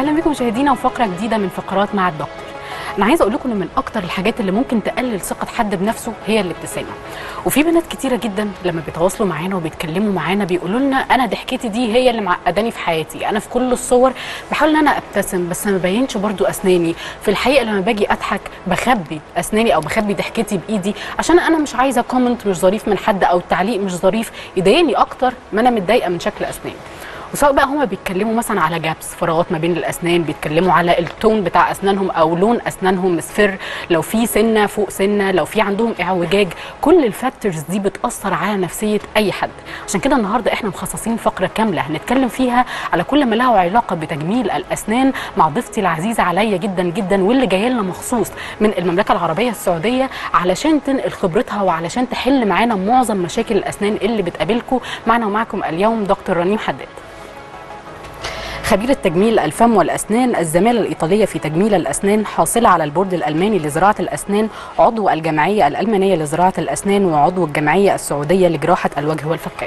اهلا بكم مشاهدينا وفقره جديده من فقرات مع الدكتور انا عايزه اقول لكم ان من اكتر الحاجات اللي ممكن تقلل ثقه حد بنفسه هي الابتسامه وفي بنات كتيره جدا لما بيتواصلوا معانا وبيتكلموا معانا بيقولوا لنا انا ضحكتي دي هي اللي معقداني في حياتي انا في كل الصور بحاول ان انا ابتسم بس ما ببينش برضو اسناني في الحقيقه لما باجي اضحك بخبي اسناني او بخبي ضحكتي بايدي عشان انا مش عايزه كومنت مش ظريف من حد او تعليق مش ظريف يضايقني اكتر ما انا متضايقه من شكل اسناني وسواء بقى هما بيتكلموا مثلا على جابس فراغات ما بين الاسنان بيتكلموا على التون بتاع اسنانهم او لون اسنانهم مصفر لو في سنه فوق سنه لو في عندهم اعوجاج كل الفاكتورز دي بتاثر على نفسيه اي حد عشان كده النهارده احنا مخصصين فقره كامله هنتكلم فيها على كل ما له علاقه بتجميل الاسنان مع ضيفتي العزيزه عليا جدا جدا واللي جايه لنا مخصوص من المملكه العربيه السعوديه علشان تنقل خبرتها وعلشان تحل معانا معظم مشاكل الاسنان اللي بتقابلكم معنا ومعكم اليوم دكتور رنيم حداد خبيرة تجميل الفم والأسنان الزمالة الإيطالية في تجميل الأسنان حاصلة على البورد الألماني لزراعة الأسنان عضو الجمعية الألمانية لزراعة الأسنان وعضو الجمعية السعودية لجراحة الوجه والفكين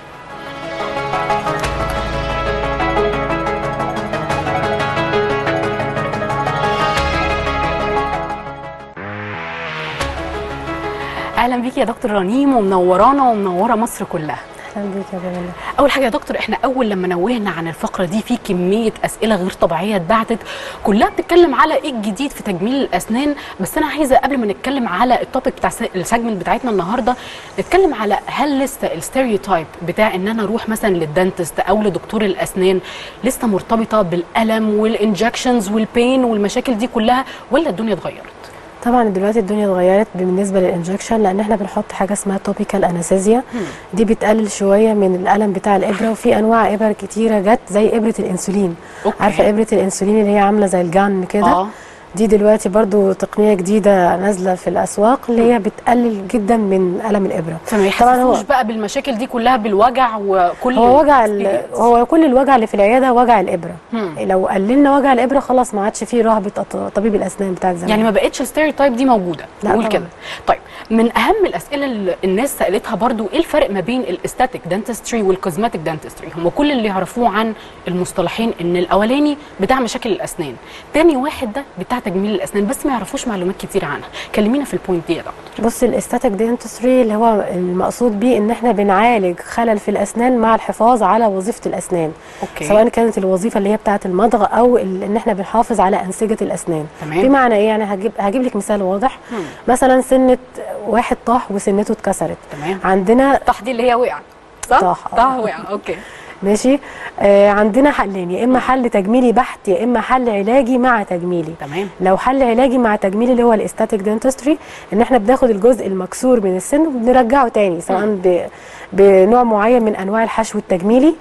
اهلا بيكي يا دكتور رنيم ومنورانا ومنوره مصر كلها اهلا بيك يا جميله اول حاجه يا دكتور احنا اول لما نوهنا عن الفقره دي في كميه اسئله غير طبيعيه اتبعتت كلها بتتكلم على ايه الجديد في تجميل الاسنان بس انا عايزه قبل ما نتكلم على التوبيك بتاع السيجمنت بتاعتنا النهارده نتكلم على هل لسه الستيريوتايب بتاع ان انا اروح مثلا للدنتست او لدكتور الاسنان لسه مرتبطه بالالم والانجكشنز والبين والمشاكل دي كلها ولا الدنيا اتغيرت طبعا دلوقتي الدنيا اتغيرت بالنسبه للانجكشن لان احنا بنحط حاجه اسمها توبيكال انستيزيا دي بتقلل شويه من الالم بتاع الابره وفي انواع ابر كتيره جت زي ابره الانسولين أوكي. عارفه ابره الانسولين اللي هي عامله زي الجان كده اه دي دلوقتي برضو تقنيه جديده نازله في الاسواق اللي هي بتقلل جدا من الم الابره فما طبعا هو يحسسوش بقى بالمشاكل دي كلها بالوجع وكل هو وجع ال- الexperience. هو كل الوجع اللي في العياده وجع الابره مم. لو قللنا وجع الابره خلاص ما عادش فيه رهبه أط- طبيب الاسنان بتاع زمان يعني ما بقتش الستيريوتايب دي موجوده لا نقول طبعاً. كده طيب من اهم الاسئله اللي الناس سالتها برضو ايه الفرق ما بين الاستاتيك دانتستري والكوزماتيك دانتستري هم كل اللي يعرفوه عن المصطلحين ان الاولاني بتاع مشاكل الاسنان تاني واحد ده بتاع تجميل الاسنان بس ما يعرفوش معلومات كتير عنها كلمينا في البوينت دي يا دكتور بص الاستاتيك دينتستري اللي هو المقصود بيه ان احنا بنعالج خلل في الاسنان مع الحفاظ على وظيفه الاسنان اوكي سواء كانت الوظيفه اللي هي بتاعه المضغ او ال- ان احنا بنحافظ على انسجه الاسنان تمام. بمعنى ايه يعني هجيب هجيب لك مثال واضح مم. مثلا سنه واحد طاح وسنته اتكسرت تمام عندنا الطح دي اللي هي وقع صح طاح، آه. طه وقع اوكي ماشي آه عندنا حلين يا اما حل تجميلي بحت يا اما حل علاجي مع تجميلي تمام لو حل علاجي مع تجميلي اللي هو الاستاتيك دنتستري ان احنا بناخد الجزء المكسور من السن وبنرجعه تاني سواء ب- بنوع معين من انواع الحشو التجميلي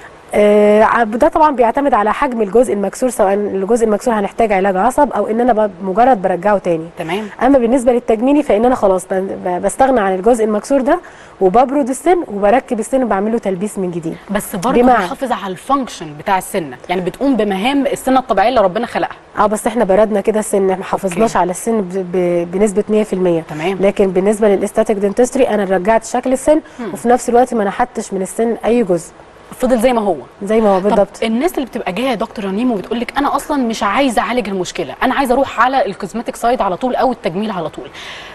آه ع- ده طبعا بيعتمد على حجم الجزء المكسور سواء الجزء المكسور هنحتاج علاج عصب او ان انا ب- مجرد برجعه تاني تمام اما بالنسبه للتجميلي فان انا خلاص ب- ب- بستغنى عن الجزء المكسور ده وببرد السن وبركب السن وبعمله تلبيس من جديد بس برضه بمعنى- بتحافظ على الفانكشن بتاع السنه يعني بتقوم بمهام السنه الطبيعيه اللي ربنا خلقها اه بس احنا بردنا كده السن ما حافظناش على السن ب- ب- بنسبه 100% تمام. لكن بالنسبه للاستاتيك دنتستري انا رجعت شكل السن وفي نفس الوقت ما نحتش من السن اي جزء فضل زي ما هو زي ما هو بالضبط طب الناس اللي بتبقى جايه يا دكتور رنيم وبتقول لك انا اصلا مش عايزه اعالج المشكله انا عايزه اروح على الكوزمتيك سايد على طول او التجميل على طول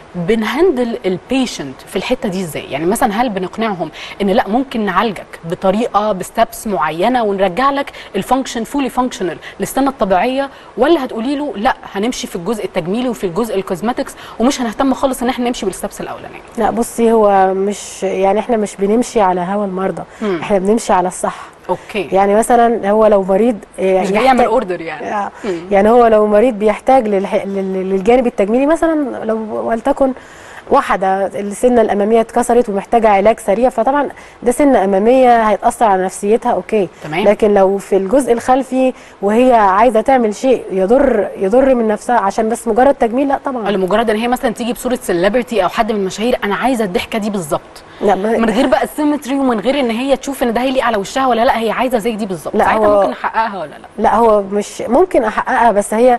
بنهندل البيشنت في الحته دي ازاي يعني مثلا هل بنقنعهم ان لا ممكن نعالجك بطريقه بستبس معينه ونرجع لك الفانكشن فولي فانكشنال للسنه الطبيعيه ولا هتقولي له لا هنمشي في الجزء التجميلي وفي الجزء الكوزمتكس ومش هنهتم خالص ان احنا نمشي بالستبس الاولانيه لا بصي هو مش يعني احنا مش بنمشي على هوى المرضى مم. احنا بنمشي على الصح اوكي يعني مثلا هو لو مريض آه، مش جاي يحتاج- يعمل اوردر يعني آه، مم. يعني هو لو مريض بيحتاج للح... لل- للجانب التجميلي مثلا لو ولتكن واحدة السنة الأمامية اتكسرت ومحتاجة علاج سريع فطبعا ده سنة أمامية هيتأثر على نفسيتها أوكي تمام. لكن لو في الجزء الخلفي وهي عايزة تعمل شيء يضر يضر من نفسها عشان بس مجرد تجميل لا طبعا لمجرد ان هي مثلا تيجي بصوره سيلبرتي او حد من المشاهير انا عايزه الضحكه دي بالظبط لا ما- من غير بقى السيمتري ومن غير ان هي تشوف ان ده هيليق على وشها ولا لا هي عايزه زي دي بالظبط لا، ساعتها هو- ممكن احققها ولا لا لا هو مش ممكن أحققها بس هي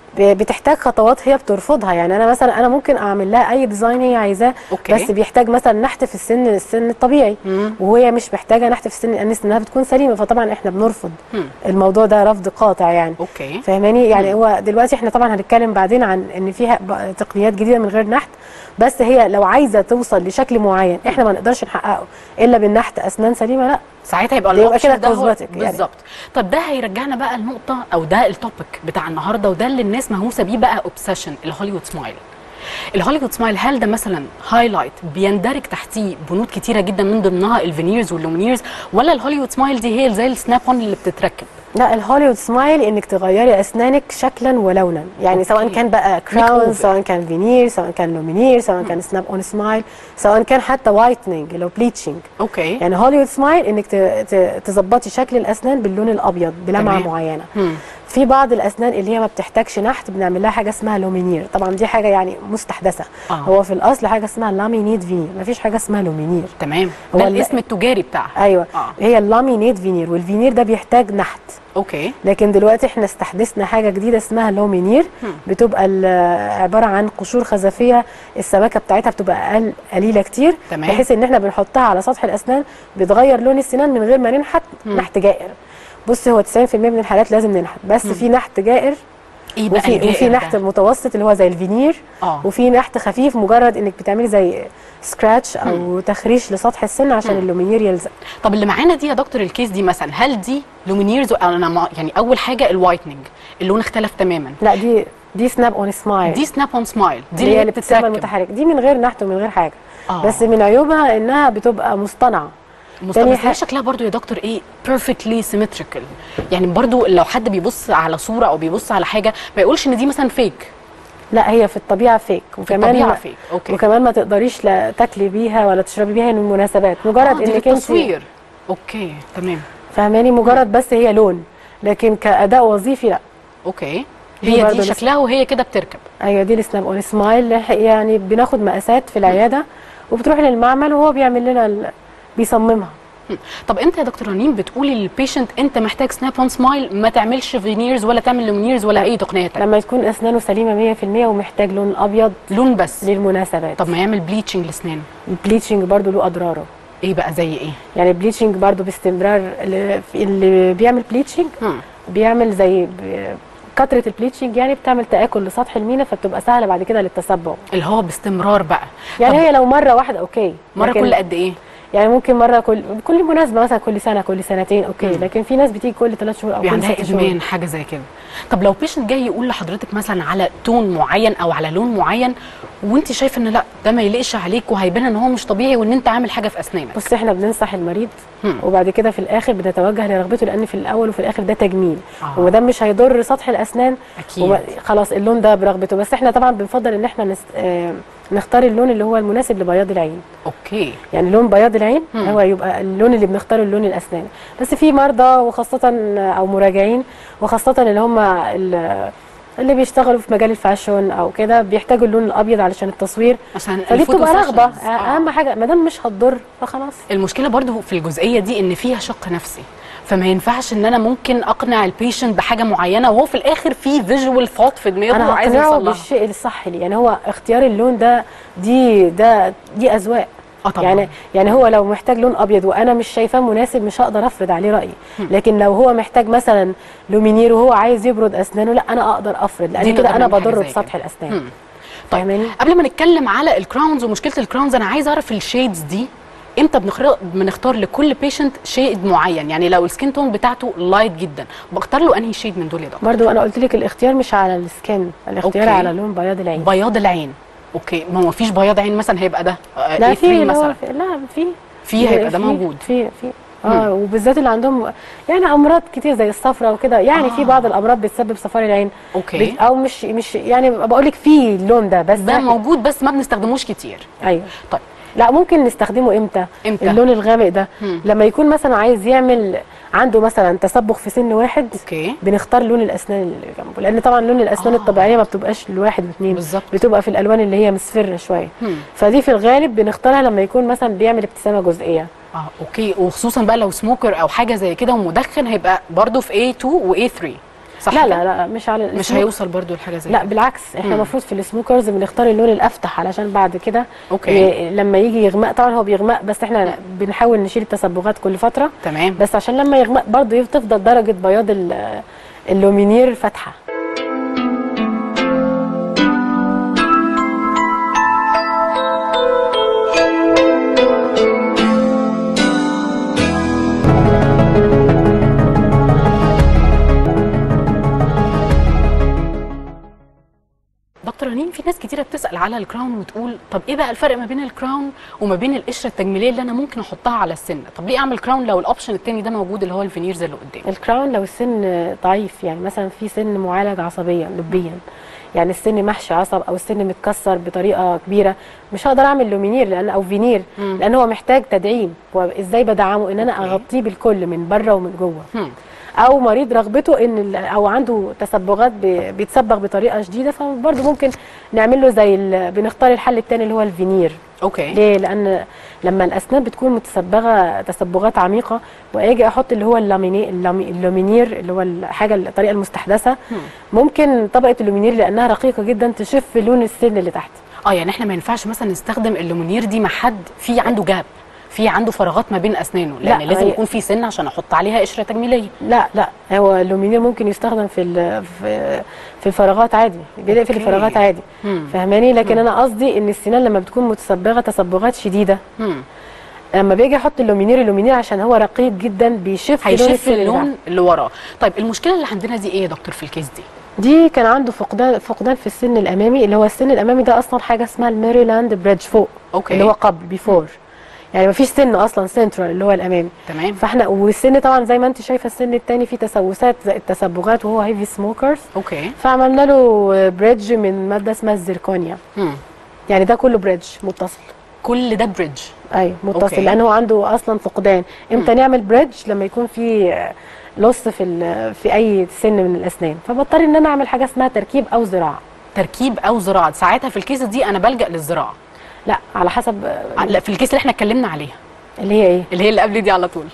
ب- بتحتاج خطوات هي بترفضها يعني انا مثلا انا ممكن اعمل لها اي ديزاين هي عايزاه أوكي. بس بيحتاج مثلا نحت في السن السن الطبيعي مم. وهي مش محتاجه نحت في السن لان سنها بتكون سليمه فطبعا احنا بنرفض مم. الموضوع ده رفض قاطع يعني اوكي فاهماني يعني هو دلوقتي احنا طبعا هنتكلم بعدين عن ان فيها ب- تقنيات جديده من غير نحت بس هي لو عايزه توصل لشكل معين احنا ما نقدرش نحققه الا بالنحت اسنان سليمه لا ساعتها يبقى ده يبقى الاوبشن كده ده هو cosmetic يعني. بالظبط طب ده هيرجعنا بقى النقطه او ده التوبيك بتاع النهارده وده اللي الناس مهووسه بيه بقى اوبسيشن الهوليوود سمايل الهوليوود سمايل هل ده مثلا هايلايت بيندرج تحتيه بنود كتيره جدا من ضمنها الفينيرز واللومينيرز ولا الهوليوود سمايل دي هي زي السناب اون اللي بتتركب لا الهوليوود سمايل انك تغيري اسنانك شكلا ولونا يعني أوكي. سواء كان بقى over. كراون سواء كان فينير سواء كان لومينير سواء كان سناب اون سمايل سواء كان حتى وايتنينج لو بليتشنج اوكي يعني هوليوود سمايل انك ت- ت- تظبطي شكل الاسنان باللون الابيض بلمعه تمام. معينه مم. في بعض الاسنان اللي هي ما بتحتاجش نحت بنعمل لها حاجه اسمها لومينير طبعا دي حاجه يعني مستحدثه آه. هو في الاصل حاجه اسمها لامينيت فينير ما فيش حاجه اسمها لومينير تمام هو ده ال- الاسم التجاري بتاعها ايوه آه. هي اللامينيت فينير والفينير ده بيحتاج نحت اوكي لكن دلوقتي احنا استحدثنا حاجه جديده اسمها لومينير بتبقى ال- عباره عن قشور خزفيه السماكه بتاعتها بتبقى اقل قليله كتير تمام. بحيث ان احنا بنحطها على سطح الاسنان بتغير لون السنان من غير ما ننحت نحت جائر بص هو 90% من الحالات لازم ننحت بس في نحت جائر ايه بقى وفي الجائر وفي ده؟ نحت متوسط اللي هو زي الفينير آه. وفي نحت خفيف مجرد انك بتعملي زي سكراتش او تخريش لسطح السن عشان اللومينير يلزق طب اللي معانا دي يا دكتور الكيس دي مثلا هل دي لومينيرز انا ما- يعني اول حاجه الوايتنينج اللون اختلف تماما لا دي دي سناب اون سمايل دي سناب اون سمايل دي دي اللي هي اللي بتبقى بتتركب المتحرك دي من غير نحت ومن غير حاجه آه. بس من عيوبها انها بتبقى مصطنعه مستوى تاني بس هي حاجة- شكلها برضو يا دكتور ايه بيرفكتلي سيمتريكال يعني برضو لو حد بيبص على صوره او بيبص على حاجه ما يقولش ان دي مثلا فيك لا هي في الطبيعه فيك وكمان الطبيعة ما- فيك، أوكي. وكمان ما تقدريش لا تاكلي بيها ولا تشربي بيها من المناسبات مجرد آه دي انك انت للتصوير اوكي تمام فاهماني مجرد بس هي لون لكن كاداء وظيفي لا اوكي دي هي برضو دي لسه- شكلها وهي كده بتركب ايوه دي السناب اون سمايل يعني بناخد مقاسات في العياده وبتروح للمعمل وهو بيعمل لنا ال... بيصممها هم. طب انت يا دكتور رنين بتقولي للبيشنت انت محتاج سناب اون سمايل ما تعملش فينيرز ولا تعمل لومينيرز ولا اي تقنيه تانية لما تكون اسنانه سليمه 100% ومحتاج لون ابيض لون بس للمناسبات طب ما يعمل بليتشنج لاسنانه البليتشنج برضو له اضراره ايه بقى زي ايه يعني البليتشنج برضو باستمرار اللي, اللي بيعمل بليتشنج هم. بيعمل زي ب- كتره البليتشنج يعني بتعمل تاكل لسطح المينا فبتبقى سهله بعد كده للتسبع اللي هو باستمرار بقى يعني طب هي لو مره واحده اوكي مره لكن- كل قد ايه يعني ممكن مره كل كل مناسبه مثلا كل سنه كل سنتين اوكي لكن في ناس بتيجي كل ثلاث شهور او بيبقى كل عندها ست شهور ادمان حاجه زي كده طب لو بيشنت جاي يقول لحضرتك مثلا على تون معين او على لون معين وانت شايفه ان لا ده ما يليقش عليك وهيبان ان هو مش طبيعي وان انت عامل حاجه في اسنانك بص احنا بننصح المريض هم. وبعد كده في الاخر بنتوجه لرغبته لان في الاول وفي الاخر ده تجميل آه. وما دام مش هيضر سطح الاسنان أكيد. وما- خلاص اللون ده برغبته بس احنا طبعا بنفضل ان احنا نست... آه نختار اللون اللي هو المناسب لبياض العين اوكي يعني لون بياض العين مم. هو يبقى اللون اللي بنختاره لون الاسنان بس في مرضى وخاصه او مراجعين وخاصه اللي هم ال- اللي بيشتغلوا في مجال الفاشون او كده بيحتاجوا اللون الابيض علشان التصوير عشان فدي الفوتو بتبقى رغبه سيشنز. آه. اهم حاجه ما دام مش هتضر فخلاص المشكله برضو في الجزئيه دي ان فيها شق نفسي فما ينفعش ان انا ممكن اقنع البيشنت بحاجه معينه وهو في الاخر في فيجوال ثوت في دماغه انا وعايز هقنعه يوصل لها بالشيء الصح لي يعني هو اختيار اللون ده دي ده دي اذواق اه طبعا يعني يعني هو لو محتاج لون ابيض وانا مش شايفاه مناسب مش هقدر افرض عليه رايي لكن لو هو محتاج مثلا لومينير وهو عايز يبرد اسنانه لا انا اقدر افرض دي لان كده نقدر انا نعمل حاجة بضر زي بسطح كده. الاسنان مم. طيب فاهماني قبل ما نتكلم على الكراونز ومشكله الكراونز انا عايز اعرف الشيدز دي امتى بنختار بنختار لكل بيشنت شيد معين يعني لو السكين تون بتاعته لايت جدا بختار له انهي شيد من دول يا دكتور برضو انا قلت لك الاختيار مش على السكن الاختيار أوكي. على لون بياض العين بياض العين اوكي ما هو فيش بياض عين مثلا هيبقى ده آه، لا A3 في اللي هو مثلا في لا في في هيبقى ده في- موجود في في اه وبالذات اللي عندهم يعني امراض كتير زي الصفرة وكده يعني آه. في بعض الامراض بتسبب صفار العين اوكي بت- او مش مش يعني بقول لك في اللون ده بس ده موجود بس ما بنستخدموش كتير ايوه طيب لا ممكن نستخدمه امتى امتى؟ اللون الغامق ده مم. لما يكون مثلا عايز يعمل عنده مثلا تسبخ في سن واحد اوكي بنختار لون الاسنان اللي جنبه لان طبعا لون الاسنان آه. الطبيعيه ما بتبقاش لواحد واثنين بالظبط. بتبقى في الالوان اللي هي مصفره شويه مم. فدي في الغالب بنختارها لما يكون مثلا بيعمل ابتسامه جزئيه اه اوكي وخصوصا بقى لو سموكر او حاجه زي كده ومدخن هيبقى برضه في A2 و A3 صح لا كده؟ لا لا مش على مش السموك. هيوصل برضو لحاجه زي لا كده. بالعكس احنا مم. المفروض في السموكرز بنختار اللون الافتح علشان بعد كده اوكي ي- لما يجي يغمق طبعا هو بيغمق بس احنا بنحاول نشيل التصبغات كل فتره تمام بس عشان لما يغمق برضه تفضل درجه بياض ال- اللومينير فاتحه دكتور رنين في ناس كتيره بتسال على الكراون وتقول طب ايه بقى الفرق ما بين الكراون وما بين القشره التجميليه اللي انا ممكن احطها على السن طب ليه اعمل كراون لو الاوبشن التاني ده موجود اللي هو الفينيرز اللي قدام الكراون لو السن ضعيف يعني مثلا في سن معالج عصبيا لبيا يعني السن محشي عصب او السن متكسر بطريقه كبيره مش هقدر اعمل لومينير لان او فينير مم. لان هو محتاج تدعيم وازاي بدعمه ان انا أوكي. اغطيه بالكل من بره ومن جوه هم. او مريض رغبته ان ال- او عنده تسبغات ب- بيتصبغ بطريقه شديده فبرضه ممكن نعمل له زي ال- بنختار الحل الثاني اللي هو الفينير اوكي ليه لان لما الاسنان بتكون متصبغه تصبغات عميقه واجي احط اللي هو اللاميني اللامي- اللومينير اللي هو الحاجه الطريقه المستحدثه هم. ممكن طبقه اللومينير لانها رقيقه جدا تشف لون السن اللي تحت اه يعني احنا ما ينفعش مثلا نستخدم اللومينير دي مع حد في عنده جاب في عنده فراغات ما بين اسنانه لان لا، لازم هي- يكون في سن عشان احط عليها قشره تجميليه لا لا هو اللومينير ممكن يستخدم في ال- في في الفراغات عادي بيقفل أوكي. الفراغات عادي هم. فاهماني لكن انا قصدي ان السنان لما بتكون متصبغه تصبغات شديده هم. لما باجي احط اللومينير اللومينير عشان هو رقيق جدا بيشف لون هيشف السن اللي تحت. اللون اللي وراه طيب المشكله اللي عندنا دي ايه يا دكتور في الكيس دي دي كان عنده فقدان فقدان في السن الامامي اللي هو السن الامامي ده اصلا حاجه اسمها الميريلاند بريدج فوق اوكي اللي هو قبل بيفور يعني ما فيش سن اصلا سنترال اللي هو الامامي تمام فاحنا والسن طبعا زي ما انت شايفه السن الثاني فيه تسوسات زي التسبغات وهو هيفي سموكرز اوكي فعملنا له بريدج من ماده اسمها الزركونيا هم. يعني ده كله بريدج متصل كل ده بريدج ايوه متصل أوكي. لان هو عنده اصلا فقدان امتى نعمل بريدج لما يكون في لص في ال- في اي سن من الاسنان فبضطر ان انا اعمل حاجه اسمها تركيب او زراعه تركيب او زراعه ساعتها في الكيس دي انا بلجا للزراعه لا على حسب لا في الكيس اللي احنا اتكلمنا عليها اللي هي ايه اللي هي اللي قبل دي على طول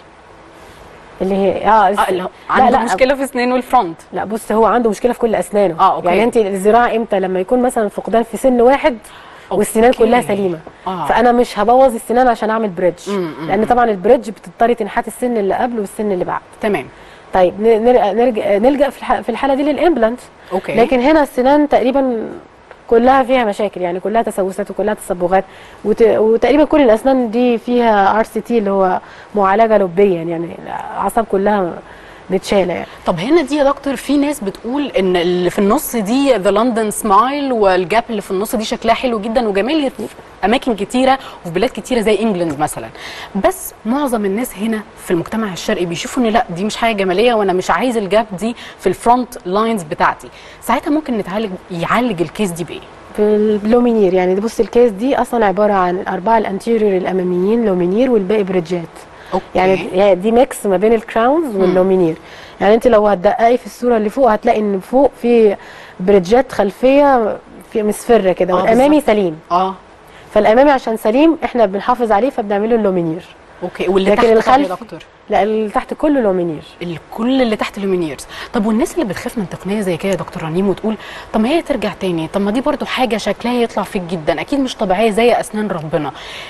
اللي هي اه, اه اللي هو لا عنده لا مشكله في اسنانه الفرونت لا بص هو عنده مشكله في كل اسنانه آه، أوكي. يعني انت الزراعه امتى لما يكون مثلا فقدان في سن واحد والسنان أوكي. كلها سليمه آه. فانا مش هبوظ السنان عشان اعمل بريدج مم، مم، لان طبعا البريدج بتضطري تنحت السن اللي قبل والسن اللي بعد تمام طيب ن- نرجع نرجع نلجا في الح- في الحاله دي للامبلانت اوكي لكن هنا السنان تقريبا كلها فيها مشاكل يعني كلها تسوسات وكلها تصبغات وت... وتقريبا كل الاسنان دي فيها ار سي تي اللي هو معالجه لبيا يعني الاعصاب كلها متشاله يعني طب هنا دي يا دكتور في ناس بتقول ان اللي في النص دي ذا لندن سمايل والجاب اللي في النص دي شكلها حلو جدا وجمالي في اماكن كتيره وفي بلاد كتيره زي انجلند مثلا بس معظم الناس هنا في المجتمع الشرقي بيشوفوا ان لا دي مش حاجه جماليه وانا مش عايز الجاب دي في الفرونت لاينز بتاعتي ساعتها ممكن نتعالج يعالج الكيس دي بايه باللومينير يعني بص الكيس دي اصلا عباره عن الاربعه الانتيريور الاماميين لومينير والباقي بريدجات اوكي يعني يعني دي ميكس ما بين الكراونز واللومينير يعني انت لو هتدققي في الصوره اللي فوق هتلاقي ان فوق في بريدجات خلفيه في مصفره كده آه، والامامي بالظبط. سليم اه فالامامي عشان سليم احنا بنحافظ عليه فبنعمله اللومينير اوكي واللي لكن تحت طب يا الخلف- دكتور لا اللي تحت كله لومينير الكل اللي تحت لومينيرز طب والناس اللي بتخاف من تقنيه زي كده يا دكتور رنيم وتقول طب ما هي ترجع تاني طب ما دي برضو حاجه شكلها يطلع فيك جدا اكيد مش طبيعيه زي اسنان ربنا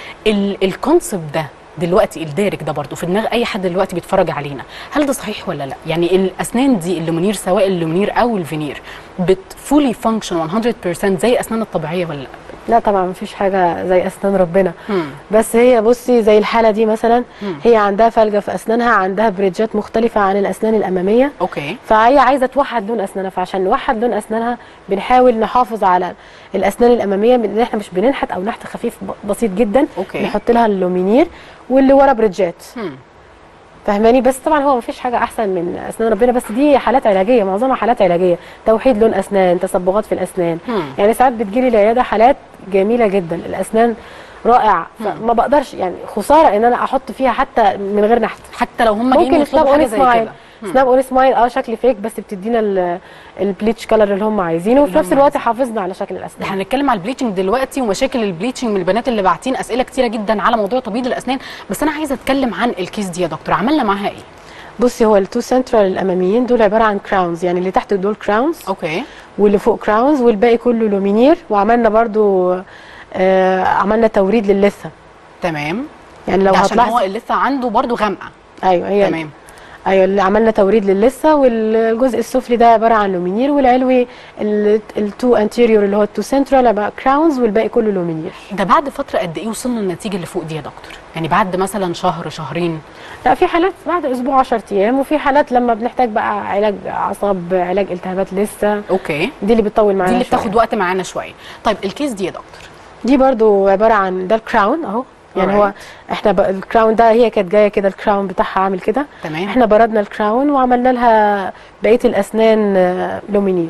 الكونسبت ده دلوقتي الدارج ده برضو في دماغ اي حد دلوقتي بيتفرج علينا هل ده صحيح ولا لا يعني الاسنان دي اللومينير سواء اللومينير او الفينير بتفولي فانكشن 100% زي اسنان الطبيعيه ولا لا لا طبعا مفيش حاجه زي اسنان ربنا مم. بس هي بصي زي الحاله دي مثلا مم. هي عندها فلجه في اسنانها عندها بريدجات مختلفه عن الاسنان الاماميه اوكي فهي عايزه توحد لون اسنانها فعشان نوحد لون اسنانها بنحاول نحافظ على الاسنان الاماميه ان احنا مش بننحت او نحت خفيف ب- بسيط جدا أوكي. نحط لها اللومينير واللي ورا بريدجات مم. فاهماني بس طبعا هو مفيش حاجه احسن من اسنان ربنا بس دي حالات علاجيه معظمها حالات علاجيه توحيد لون اسنان تصبغات في الاسنان مم. يعني ساعات بتجيلي العياده حالات جميله جدا الاسنان رائع ما بقدرش يعني خساره ان انا احط فيها حتى من غير نحت حتى لو هم جايين ممكن سناب يطلبوا حاجه اون زي سمايل كده مم. سناب اون سمايل اه شكل فيك بس بتدينا ال- البليتش كلر اللي هم عايزينه وفي اللي نفس هم الوقت حافظنا على شكل ده الاسنان هنتكلم على البليتشنج دلوقتي ومشاكل البليتشنج من البنات اللي باعتين اسئله كتيره جدا على موضوع تبييض الاسنان بس انا عايزه اتكلم عن الكيس دي يا دكتور عملنا معاها ايه بصي هو التو سنترال الاماميين دول عباره عن كراونز يعني اللي تحت دول كراونز اوكي واللي فوق كراونز والباقي كله لومينير وعملنا برضو آه عملنا توريد للثه تمام يعني لو ده عشان هو هتلاحظ اللي لسه عنده برضو غامقه ايوه هي تمام ايوه اللي عملنا توريد للثه والجزء السفلي ده عباره عن لومينير والعلوي التو انتيريور اللي هو التو سنترال عباره كراونز والباقي كله لومينير ده بعد فتره قد ايه وصلنا للنتيجه اللي فوق دي يا دكتور يعني بعد مثلا شهر شهرين لا في حالات بعد اسبوع 10 ايام وفي حالات لما بنحتاج بقى علاج اعصاب علاج التهابات لسه اوكي دي اللي بتطول معانا دي اللي شوية. بتاخد وقت معانا شويه طيب الكيس دي يا دكتور دي برضو عباره عن ده الكراون اهو يعني هو Alright. احنا ب... الكراون ده هي كانت جايه كده الكراون بتاعها عامل كده تمام احنا بردنا الكراون وعملنا لها بقيه الاسنان آه، لومينير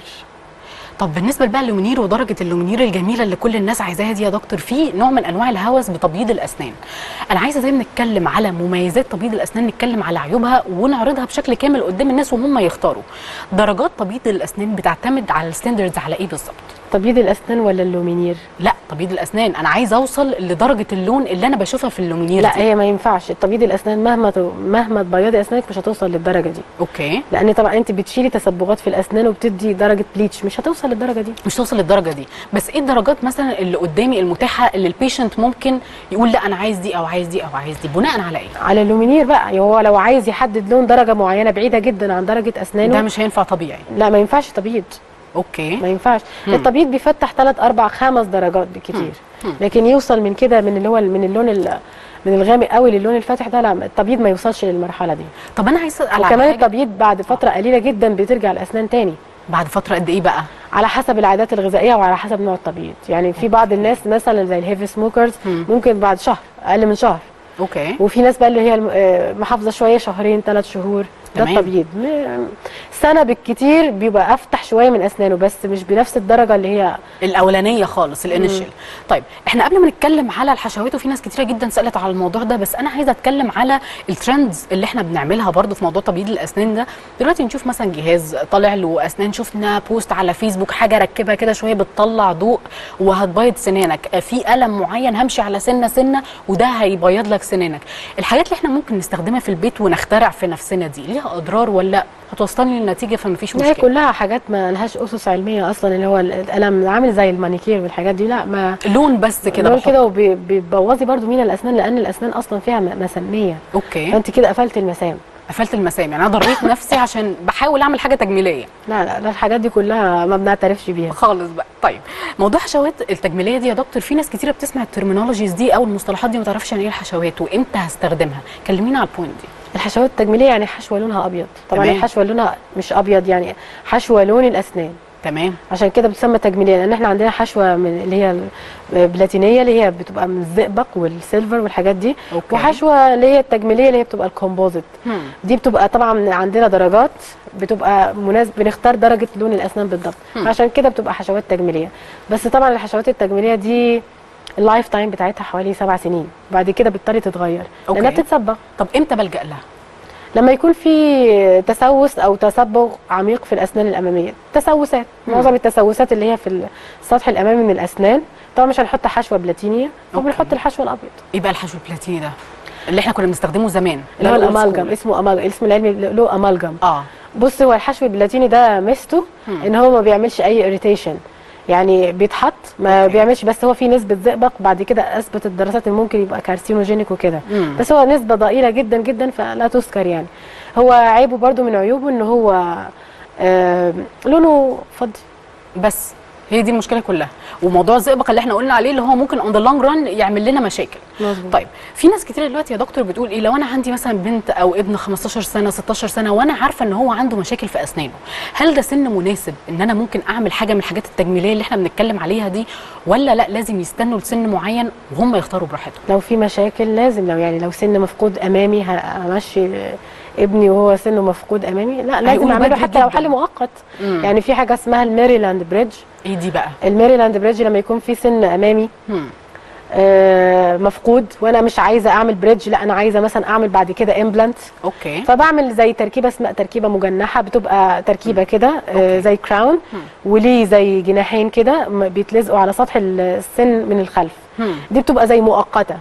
طب بالنسبه بقى للومينير ودرجه اللومينير الجميله اللي كل الناس عايزاها دي يا دكتور في نوع من انواع الهوس بتبييض الاسنان انا عايزه زي ما نتكلم على مميزات تبييض الاسنان نتكلم على عيوبها ونعرضها بشكل كامل قدام الناس وهم يختاروا درجات تبييض الاسنان بتعتمد على الستاندردز على ايه بالظبط تبييض الاسنان ولا اللومينير لا تبييض الاسنان انا عايزه اوصل لدرجه اللون اللي انا بشوفها في اللومينير لا دي. هي ما ينفعش تبييض الاسنان مهما ت... مهما تبيضي اسنانك مش هتوصل للدرجه دي اوكي لان طبعا انت بتشيلي تصبغات في الاسنان وبتدي درجه بليتش مش هتوصل للدرجه دي مش توصل للدرجه دي بس ايه الدرجات مثلا اللي قدامي المتاحه اللي البيشنت ممكن يقول لا انا عايز دي او عايز دي او عايز دي بناء على ايه على اللومينير بقى يعني هو لو عايز يحدد لون درجه معينه بعيده جدا عن درجه اسنانه ده مش هينفع طبيعي لا ما ينفعش تبييض اوكي ما ينفعش مم. التبييض بيفتح 3 4 5 درجات بكتير مم. لكن يوصل من كده من اللي هو من اللون ال- من الغامق قوي للون الفاتح ده لا التبييض ما يوصلش للمرحله دي طب انا عايزه على وكمان حاجة التبييض بعد فتره قليله جدا بترجع الاسنان تاني بعد فتره قد ايه بقى على حسب العادات الغذائيه وعلى حسب نوع التبييض يعني في بعض الناس مثلا زي الهيفي سموكرز مم. ممكن بعد شهر اقل من شهر اوكي وفي ناس بقى اللي هي الم- آه، محافظه شويه شهرين ثلاث شهور ده تمام. التبييض م- سنه بالكتير بيبقى افتح شويه من اسنانه بس مش بنفس الدرجه اللي هي الاولانيه خالص الانيشال طيب احنا قبل ما نتكلم على الحشوات وفي ناس كتيره جدا سالت على الموضوع ده بس انا عايزه اتكلم على الترندز اللي احنا بنعملها برضو في موضوع تبييض الاسنان ده دلوقتي نشوف مثلا جهاز طالع له اسنان شفنا بوست على فيسبوك حاجه ركبها كده شويه بتطلع ضوء وهتبيض سنانك في قلم معين همشي على سنه سنه وده هيبيض لك سنانك الحاجات اللي احنا ممكن نستخدمها في البيت ونخترع في نفسنا دي ليها اضرار ولا هتوصلني للنتيجه فمفيش هي مشكله كلها حاجات ما لهاش اسس علميه اصلا اللي هو القلم عامل زي المانيكير والحاجات دي لا ما لون بس كده لون بحط. كده وبيبوظي برضو مين الاسنان لان الاسنان اصلا فيها م- مساميه اوكي فانت كده قفلت المسام قفلت المسام يعني انا ضريت نفسي عشان بحاول اعمل حاجه تجميليه لا لا لا الحاجات دي كلها ما بنعترفش بيها خالص بقى طيب موضوع حشوات التجميليه دي يا دكتور في ناس كتيره بتسمع الترمينولوجيز دي او المصطلحات دي ما تعرفش يعني ايه الحشوات وامتى هستخدمها كلمينا على البوينت دي الحشوات التجميليه يعني حشوه لونها ابيض طبعا تمام. الحشوه لونها مش ابيض يعني حشوه لون الاسنان تمام عشان كده بتسمى تجميليه لان احنا عندنا حشوه من اللي هي البلاتينيه اللي هي بتبقى من الزئبق والسيلفر والحاجات دي أوكي. وحشوه اللي هي التجميليه اللي هي بتبقى الكومبوزيت هم. دي بتبقى طبعا عندنا درجات بتبقى مناسب بنختار درجه لون الاسنان بالضبط هم. عشان كده بتبقى حشوات تجميليه بس طبعا الحشوات التجميليه دي اللايف تايم بتاعتها حوالي سبع سنين بعد كده بتضطر تتغير أوكي. لانها بتتصبغ طب امتى بلجا لها لما يكون في تسوس او تصبغ عميق في الاسنان الاماميه تسوسات مم. معظم التسوسات اللي هي في السطح الامامي من الاسنان طبعا مش هنحط حشوه بلاتينيه أوكي. وبنحط الحشوه الابيض ايه بقى الحشو البلاتيني ده اللي احنا كنا بنستخدمه زمان اللي هو الأولد الامالجم سكول. اسمه امالجم الاسم العلمي له امالجم اه بص هو الحشو البلاتيني ده ميزته مم. ان هو ما بيعملش اي اريتيشن يعني بيتحط ما أوكي. بيعملش بس هو في نسبه زئبق بعد كده اثبت الدراسات ان ممكن يبقى كارسينوجينيك وكده مم. بس هو نسبه ضئيله جدا جدا فلا تذكر يعني هو عيبه برضو من عيوبه ان هو آه لونه فضي بس هي دي المشكله كلها وموضوع الزئبق اللي احنا قلنا عليه اللي هو ممكن اون ذا لونج ران يعمل لنا مشاكل مظبوط. طيب في ناس كتير دلوقتي يا دكتور بتقول ايه لو انا عندي مثلا بنت او ابن 15 سنه 16 سنه وانا عارفه ان هو عنده مشاكل في اسنانه هل ده سن مناسب ان انا ممكن اعمل حاجه من الحاجات التجميليه اللي احنا بنتكلم عليها دي ولا لا لازم يستنوا لسن معين وهم يختاروا براحتهم لو في مشاكل لازم لو يعني لو سن مفقود امامي ه- همشي ابني وهو سنه مفقود امامي لا لازم هيقولوا اعمله بدري حتى لو جداً. حل مؤقت مم. يعني في حاجه اسمها الميريلاند بريدج ايه دي بقى الميريلاند بريدج لما يكون في سن امامي هم. آه، مفقود وانا مش عايزه اعمل بريدج لا انا عايزه مثلا اعمل بعد كده امبلانت اوكي فبعمل زي تركيبه اسمها تركيبه مجنحه بتبقى تركيبه كده آه، أوكي. زي كراون مم. وليه زي جناحين كده م- بيتلزقوا على سطح السن من الخلف هم. دي بتبقى زي مؤقته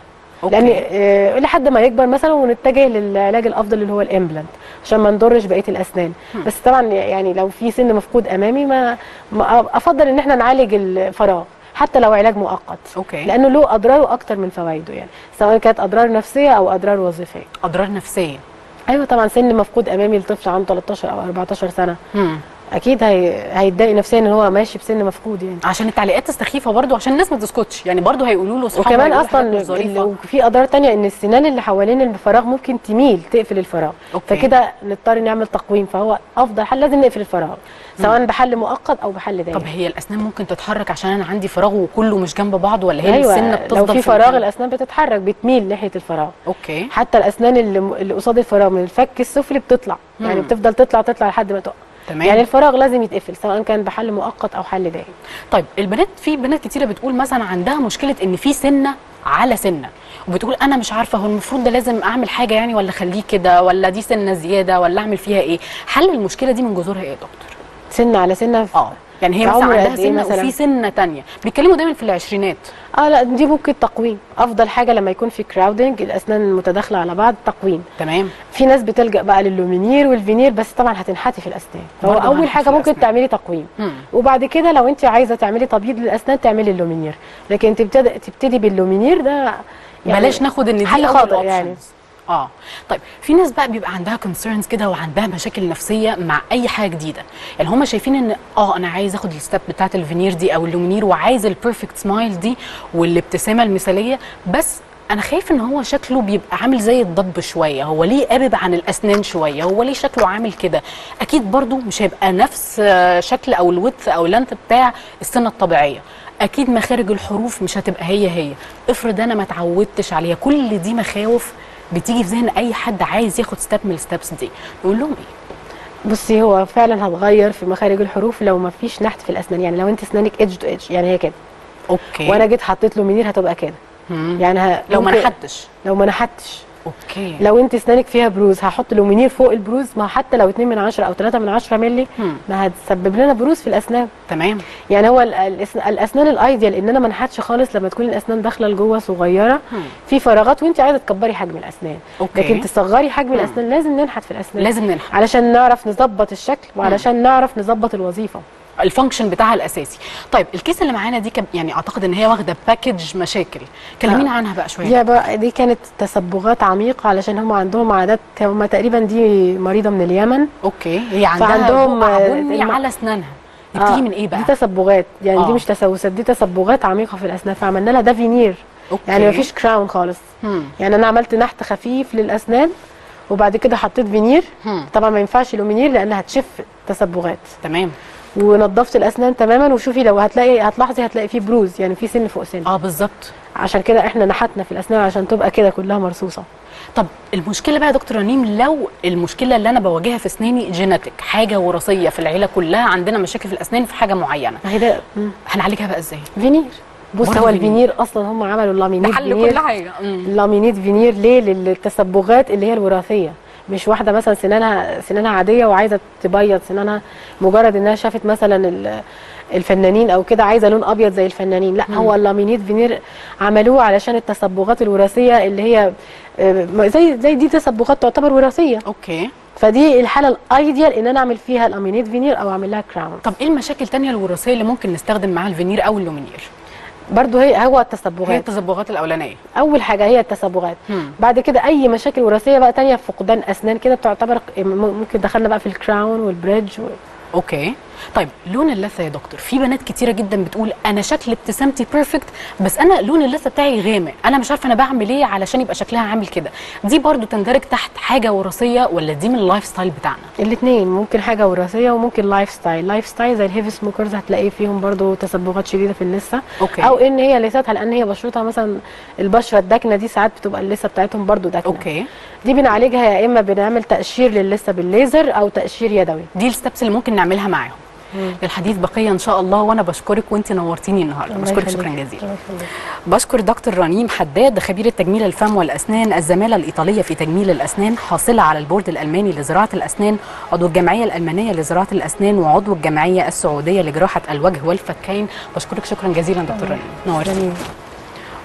أوكي. لان آه، لحد ما يكبر مثلا ونتجه للعلاج الافضل اللي هو الامبلانت عشان ما نضرش بقيه الاسنان بس طبعا يعني لو في سن مفقود امامي ما, ما افضل ان احنا نعالج الفراغ حتى لو علاج مؤقت أوكي. لانه له اضراره اكتر من فوائده يعني سواء كانت اضرار نفسيه او اضرار وظيفيه اضرار نفسيه ايوه طبعا سن مفقود امامي لطفل عنده 13 او 14 سنه مم. اكيد هي... هيتضايق نفسيا ان هو ماشي بسن مفقود يعني عشان التعليقات السخيفه برضو عشان الناس ما تسكتش يعني برضو هيقولوا له اصحابه وكمان هيقولوا اصلا حاجات مش ال- ظريفة. وفي اضرار تانية ان السنان اللي حوالين الفراغ ممكن تميل تقفل الفراغ أوكي. فكده نضطر نعمل تقويم فهو افضل حل لازم نقفل الفراغ سواء بحل مؤقت او بحل دائم طب هي الاسنان ممكن تتحرك عشان انا عندي فراغ وكله مش جنب بعض ولا هي السنه ايوه بتفضل لو في فراغ المكان؟ الاسنان بتتحرك بتميل ناحيه الفراغ اوكي حتى الاسنان اللي, اللي قصاد الفراغ من الفك السفلي بتطلع يعني مم. بتفضل تطلع تطلع لحد ما تقع تمام يعني الفراغ لازم يتقفل سواء كان بحل مؤقت او حل دائم طيب البنات في بنات كتيره بتقول مثلا عندها مشكله ان في سنه على سنه وبتقول انا مش عارفه هو المفروض ده لازم اعمل حاجه يعني ولا اخليه كده ولا دي سنه زياده ولا اعمل فيها ايه حل المشكله دي من جذورها ايه يا دكتور سنه على سنه في- اه يعني هي في مثلا عمر عندها قد إيه سنه مثلاً؟ وفي سنه تانية بيتكلموا دايما في العشرينات اه لا دي ممكن تقويم افضل حاجه لما يكون في كراودنج الاسنان متداخله على بعض تقويم تمام في ناس بتلجا بقى لللومينير والفينير بس طبعا هتنحتي في الاسنان فهو برضه اول هنحت حاجه في ممكن الأسنان. تعملي تقويم مم. وبعد كده لو انت عايزه تعملي تبييض للاسنان تعملي اللومينير لكن تبتدي تبتدي باللومينير ده بلاش ناخد ان دي حل أول خاطئ يعني options. اه طيب في ناس بقى بيبقى عندها كونسيرنز كده وعندها مشاكل نفسيه مع اي حاجه جديده يعني هم شايفين ان اه انا عايز اخد الستep بتاعت الفينير دي او اللومينير وعايز البيرفكت سمايل دي والابتسامه المثاليه بس انا خايف ان هو شكله بيبقى عامل زي الضب شويه هو ليه قابب عن الاسنان شويه هو ليه شكله عامل كده اكيد برضو مش هيبقى نفس آه، شكل او الويدث او اللانث بتاع السنه الطبيعيه اكيد مخارج الحروف مش هتبقى هي هي افرض انا ما اتعودتش عليها كل دي مخاوف بتيجي في ذهن اي حد عايز ياخد ستيب من الستبس دي نقول لهم ايه بصي هو فعلا هتغير في مخارج الحروف لو ما فيش نحت في الاسنان يعني لو انت اسنانك ايدج تو ايدج يعني هي كده اوكي وانا جيت حطيت لومينير هتبقى كده مم. يعني ه... لو ما ممكن- نحتش لو ما نحتش اوكي لو انت اسنانك فيها بروز هحط لومينير فوق البروز ما حتى لو 2 من 10 او 3 من 10 مللي مم. ما هتسبب لنا بروز في الاسنان تمام يعني هو ال- الأسن- الاسنان الايديال ان انا ما انحتش خالص لما تكون الاسنان داخله لجوه صغيره مم. في فراغات وانت عايزه تكبري حجم الاسنان أوكي. لكن تصغري حجم مم. الاسنان لازم ننحت في الاسنان لازم ننحت علشان نعرف نظبط الشكل وعلشان نعرف نظبط الوظيفه الفانكشن بتاعها الاساسي طيب الكيس اللي معانا دي كب... يعني اعتقد ان هي واخده باكج مشاكل كلمينا آه. عنها بقى شويه دي بقى دي كانت تسبغات عميقه علشان هم عندهم عادات هم تقريبا دي مريضه من اليمن اوكي هي عندها فعندهم، بقع آه، بني الم- على اسنانها دي آه، بتيجي من ايه بقى دي تسبغات يعني آه. دي مش تسوسات دي تسبغات عميقه في الاسنان فعملنا لها ده فينير أوكي. يعني مفيش كراون خالص مم. يعني انا عملت نحت خفيف للاسنان وبعد كده حطيت فينير مم. طبعا ما ينفعش لومينير لانها هتشف تسبغات تمام ونضفت الاسنان تماما وشوفي لو هتلاقي هتلاحظي هتلاقي فيه بروز يعني في سن فوق سن اه بالظبط عشان كده احنا نحتنا في الاسنان عشان تبقى كده كلها مرصوصه طب المشكله بقى يا دكتور رنيم لو المشكله اللي انا بواجهها في اسناني جيناتيك حاجه وراثيه في العيله كلها عندنا مشاكل في الاسنان في حاجه معينه ما هي ده مم. هنعالجها بقى ازاي فينير بص برضه هو فينير. الفينير اصلا هم عملوا اللامينيت فينير حاجه مم. اللامينيت فينير ليه للتسبغات اللي هي الوراثيه مش واحده مثلا سنانها سنانها عاديه وعايزه تبيض سنانها مجرد انها شافت مثلا ال- الفنانين او كده عايزه لون ابيض زي الفنانين لا هو اللامينيت فينير عملوه علشان التسبغات الوراثيه اللي هي آه، زي زي دي تسبغات تعتبر وراثيه اوكي فدي الحاله الايديال ان انا اعمل فيها اللامينيت فينير او اعمل لها كراون طب ايه المشاكل التانية الوراثيه اللي ممكن نستخدم معاها الفينير او اللومينير برضو هي هو هي التسبغات التصبغات الاولانيه اول حاجه هي التسبغات مم. بعد كده اي مشاكل وراثيه بقى تانية فقدان اسنان كده بتعتبر م- ممكن دخلنا بقى في الكراون والبريدج و... اوكي طيب لون اللثه يا دكتور في بنات كتيره جدا بتقول انا شكل ابتسامتي بيرفكت بس انا لون اللثه بتاعي غامق انا مش عارفه انا بعمل ايه علشان يبقى شكلها عامل كده دي برضو تندرج تحت حاجه وراثيه ولا دي من اللايف ستايل بتاعنا الاثنين ممكن حاجه وراثيه وممكن لايف ستايل لايف ستايل زي الهيفي سموكرز هتلاقي فيهم برضو تسبغات شديده في اللثه أوكي. او ان هي لثتها لان هي بشرتها مثلا البشره الداكنه دي ساعات بتبقى اللثه بتاعتهم برضو داكنه اوكي دي بنعالجها يا اما بنعمل تقشير للثه بالليزر او تقشير يدوي دي الستبس اللي ممكن نعملها معاهم للحديث بقيه ان شاء الله وانا بشكرك وانت نورتيني النهارده الله بشكرك يخليك. شكرا جزيلا الله يخليك. بشكر دكتور رنيم حداد خبيرة تجميل الفم والأسنان الزمالة الإيطالية في تجميل الأسنان حاصلة على البورد الألماني لزراعة الأسنان عضو الجمعية الألمانية لزراعة الأسنان وعضو الجمعية السعودية لجراحة الوجه والفكين بشكرك شكرا جزيلا دكتور رنيم نورتي جميل.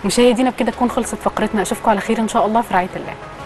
مشاهدينا بكده تكون خلصت فقرتنا اشوفكم على خير ان شاء الله في رعايه الله